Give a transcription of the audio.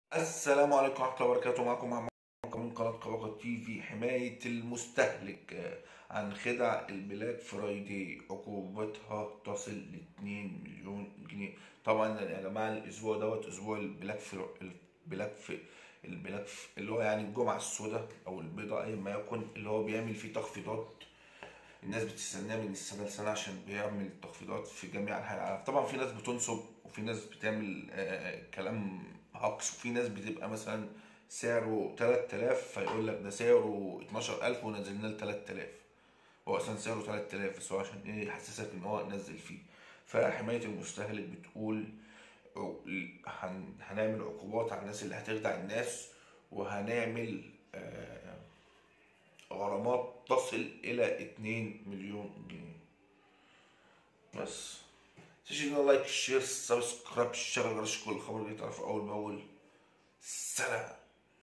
السلام عليكم ورحمة الله وبركاته معكم محمد من قناة قواقع تي في حماية المستهلك آه، عن خدع البلاك فرايداي عقوبتها تصل ل 2 مليون جنيه طبعا يا جماعة الأسبوع دوت أسبوع البلاك في البلاك في البلاك في اللي هو يعني الجمعة السوداء أو البيضاء أيا ما يكن اللي هو بيعمل فيه تخفيضات الناس بتستناه من السنة لسنة عشان بيعمل تخفيضات في جميع أنحاء العالم طبعا في ناس بتنصب وفي ناس بتعمل آه، كلام هاكس وفي ناس بتبقى مثلا سعره 3000 فيقول لك ده سعره 12000 ونزلنا ل 3000 هو اصلا سعره 3000 بس هو عشان ايه يحسسك ان هو نزل فيه فحماية المستهلك بتقول هن- هنعمل عقوبات على الناس اللي هتخدع الناس وهنعمل آه، غرامات تصل الى 2 مليون جنيه بس تشيلنا لايك شير سبسكرايب شغل جرس كل خبر اللي تعرفه اول باول سلام